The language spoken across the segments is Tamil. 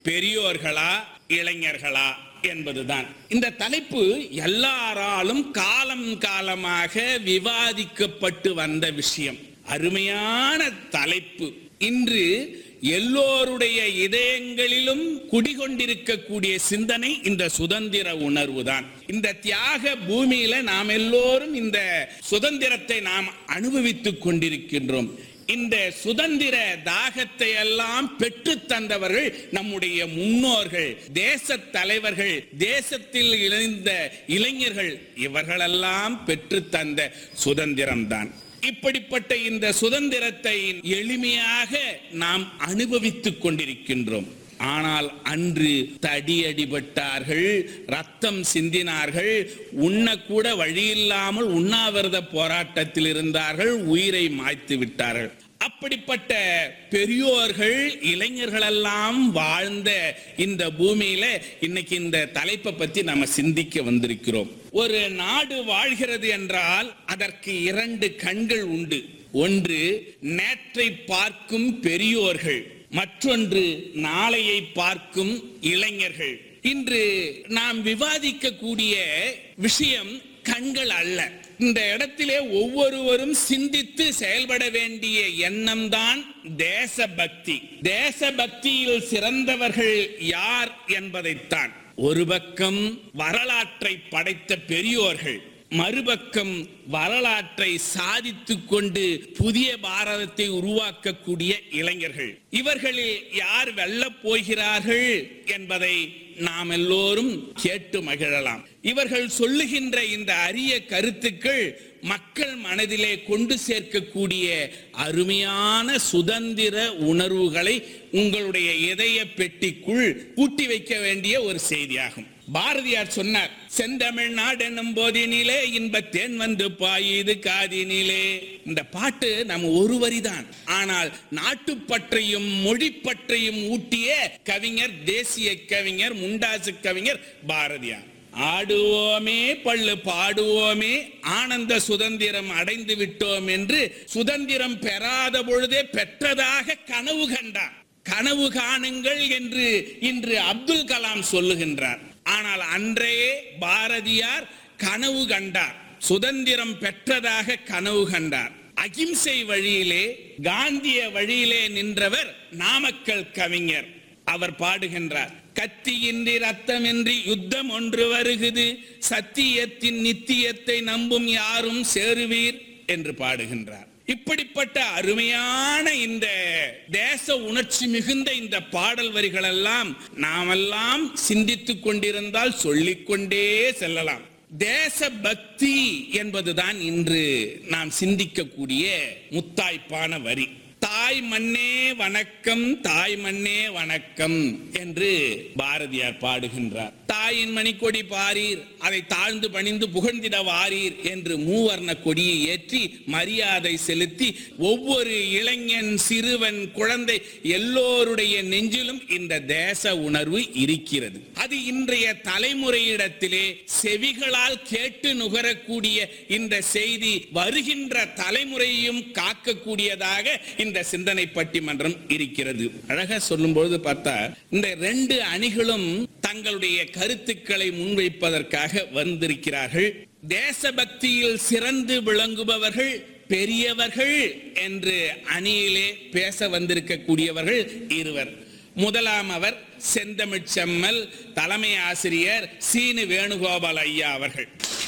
பெரியோர்களா இளைஞர்களா என்பதுதான் இந்த தலைப்பு எல்லாராலும் காலம் காலமாக விவாதிக்கப்பட்டு வந்த விஷயம் அருமையான தலைப்பு இன்று எல்லோருடைய இதயங்களிலும் குடிகொண்டிருக்கக்கூடிய சிந்தனை இந்த சுதந்திர உணர்வு தான் இந்த தியாக பூமியில நாம் எல்லோரும் இந்த சுதந்திரத்தை நாம் அனுபவித்துக் கொண்டிருக்கின்றோம் இந்த சுதந்திர தாகத்தை எல்லாம் பெற்று தந்தவர்கள் நம்முடைய முன்னோர்கள் தேச தலைவர்கள் தேசத்தில் இணைந்த இளைஞர்கள் இவர்களெல்லாம் பெற்று தந்த சுதந்திரம்தான் இப்படிப்பட்ட இந்த சுதந்திரத்தை எளிமையாக நாம் அனுபவித்துக் கொண்டிருக்கின்றோம் ஆனால் அன்று தடியடிபட்டார்கள் ரத்தம் சிந்தினார்கள் உண்ணக்கூட வழியில்லாமல் உண்ணாவிரத போராட்டத்தில் இருந்தார்கள் உயிரை மாய்த்து விட்டார்கள் அப்படிப்பட்ட பெரியோர்கள் இளைஞர்களெல்லாம் வாழ்ந்த இந்த பூமியில இன்னைக்கு இந்த தலைப்பை பத்தி நம்ம சிந்திக்க வந்திருக்கிறோம் ஒரு நாடு வாழ்கிறது என்றால் அதற்கு இரண்டு கண்கள் உண்டு ஒன்று நேற்றை பார்க்கும் பெரியோர்கள் மற்றொன்று நாளையை பார்க்கும் இளைஞர்கள் இன்று நாம் விவாதிக்கக்கூடிய விஷயம் கண்கள் அல்ல இந்த இடத்திலே ஒவ்வொருவரும் சிந்தித்து செயல்பட வேண்டிய எண்ணம் தான் தேசபக்தி தேசபக்தியில் சிறந்தவர்கள் யார் என்பதைத்தான் ஒரு பக்கம் வரலாற்றை படைத்த பெரியோர்கள் மறுபக்கம் வரலாற்றை சாதித்துக் கொண்டு புதிய பாரதத்தை உருவாக்கக்கூடிய இளைஞர்கள் இவர்களில் யார் வெல்லப் போகிறார்கள் என்பதை நாம் எல்லோரும் கேட்டு மகிழலாம் இவர்கள் சொல்லுகின்ற இந்த அரிய கருத்துக்கள் மக்கள் மனதிலே கொண்டு சேர்க்கக்கூடிய அருமையான சுதந்திர உணர்வுகளை உங்களுடைய இதய பெட்டிக்குள் பூட்டி வைக்க வேண்டிய ஒரு செய்தியாகும் பாரதியார் சொன்னார் செந்தமிழ்நாடு என்னும் போதினிலே இன்பத்தேன் வந்து பாயுது காதினிலே இந்த பாட்டு நம்ம ஒரு வரிதான் ஆனால் நாட்டுப்பற்றையும் மொழிப்பற்றையும் ஊட்டிய கவிஞர் தேசிய கவிஞர் முண்டாசு கவிஞர் பாரதியார் ஆடுவோமே பள்ளு பாடுவோமே ஆனந்த சுதந்திரம் அடைந்து விட்டோம் என்று சுதந்திரம் பெறாத பொழுதே பெற்றதாக கனவு கண்டார் கனவு காணுங்கள் என்று இன்று அப்துல் கலாம் சொல்லுகின்றார் ஆனால் அன்றையே பாரதியார் கனவு கண்டார் சுதந்திரம் பெற்றதாக கனவு கண்டார் அகிம்சை வழியிலே காந்திய வழியிலே நின்றவர் நாமக்கல் கவிஞர் அவர் பாடுகின்றார் கத்தியின்றி ரத்தமின்றி யுத்தம் ஒன்று வருகுது சத்தியத்தின் நித்தியத்தை நம்பும் யாரும் சேருவீர் என்று பாடுகின்றார் இப்படிப்பட்ட அருமையான இந்த தேச உணர்ச்சி மிகுந்த இந்த பாடல் வரிகள் எல்லாம் நாமெல்லாம் சிந்தித்துக் கொண்டிருந்தால் சொல்லிக்கொண்டே செல்லலாம் தேச பக்தி என்பதுதான் இன்று நாம் சிந்திக்கக்கூடிய முத்தாய்ப்பான வரி தாய் மண்ணே வணக்கம் தாய் மண்ணே வணக்கம் என்று பாரதியார் பாடுகின்றார் தாயின் மணிக்கொடி பாரீர் அதை தாழ்ந்து பணிந்து புகழ்ந்திட வாரீர் என்று மூவர்ண கொடியை ஏற்றி மரியாதை செலுத்தி ஒவ்வொரு இளைஞன் சிறுவன் குழந்தை எல்லோருடைய நெஞ்சிலும் இந்த தேச உணர்வு இருக்கிறது அது இன்றைய தலைமுறையிடத்திலே செவிகளால் கேட்டு நுகரக்கூடிய இந்த செய்தி வருகின்ற தலைமுறையும் காக்கக்கூடியதாக இந்த சிந்தனை பட்டிமன்றம் இருக்கிறது அழகா சொல்லும் பொழுது பார்த்தா இந்த ரெண்டு அணிகளும் தங்களுடைய கருத்துக்களை முன்வைப்பதற்காக வந்திருக்கிறார்கள் தேசபக்தியில் சிறந்து விளங்குபவர்கள் பெரியவர்கள் என்று அணியிலே பேச வந்திருக்கக்கூடியவர்கள் இருவர் முதலாம் அவர் செந்தமிழ் செம்மல் தலைமை ஆசிரியர் சீனு வேணுகோபால் ஐயா அவர்கள்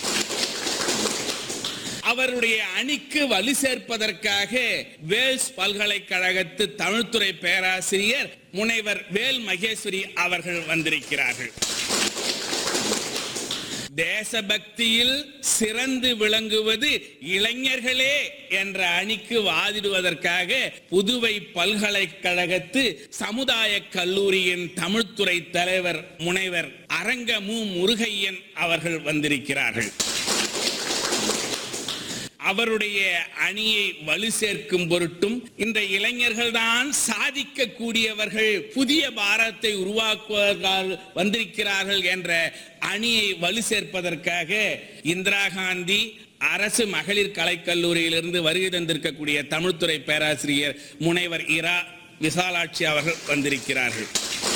அவருடைய அணிக்கு வலு சேர்ப்பதற்காக வேல்ஸ் பல்கலைக்கழகத்து தமிழ்துறை பேராசிரியர் முனைவர் வேல் மகேஸ்வரி அவர்கள் வந்திருக்கிறார்கள் தேசபக்தியில் சிறந்து விளங்குவது இளைஞர்களே என்ற அணிக்கு வாதிடுவதற்காக புதுவை பல்கலைக்கழகத்து சமுதாய கல்லூரியின் தமிழ்துறை தலைவர் முனைவர் அரங்க மு முருகையன் அவர்கள் வந்திருக்கிறார்கள் அவருடைய அணியை வலு சேர்க்கும் பொருட்டும் இந்த இளைஞர்கள் தான் சாதிக்க கூடியவர்கள் புதிய பாரதத்தை உருவாக்குவதற்காக வந்திருக்கிறார்கள் என்ற அணியை வலு சேர்ப்பதற்காக இந்திரா காந்தி அரசு மகளிர் கலைக்கல்லூரியிலிருந்து வருகை தந்திருக்கக்கூடிய தமிழ்துறை பேராசிரியர் முனைவர் இரா விசாலாட்சி அவர்கள் வந்திருக்கிறார்கள்